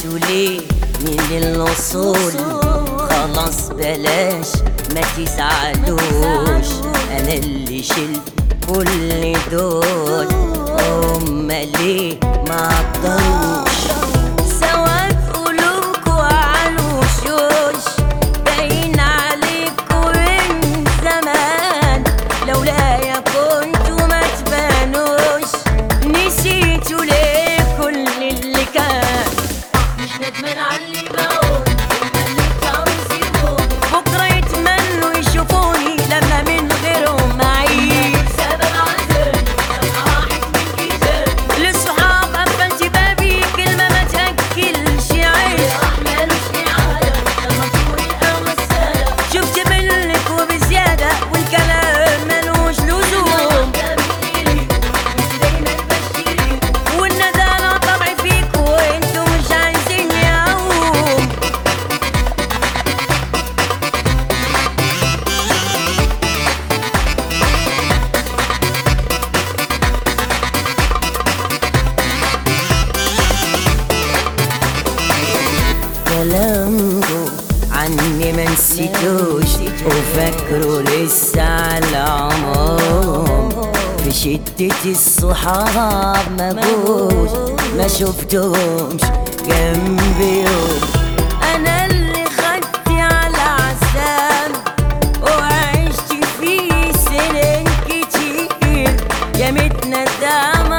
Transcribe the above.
انتوا ليه من الاصول خلاص بلاش ما تزعلوش انا اللي شلت كل دول هما ليه ما قدروش سوا في قلوبكوا عالوشوش باين عليكوا من زمان لولايا كنتوا ما تبانوش نسيتوا ليه كل اللي كان مش ندمان على اللي بقول اللي كانوا يسيبوني بكرة يتمنوا يشوفوني لما من غيرهم أعيش سبب عذابي أنا راحت من كتابي للصحاب قفلت بابي كلمة ما تأكلش عيش راح مالوش إعادة لما تقول الأمل السلام شفت منك وبزيادة والكلام ملوش لزوم دايما بشتري والندالة طبعي فيك وانتوا مش عايزين يقوم كلامكم عني ما نسيتوش وفاكروا لسه على عمرهم في شدة الصحاب ما جوش ما شفتهمش جنبيهم انا اللي خدت على عذاب وعشت فيه سنين كتير يا متندمة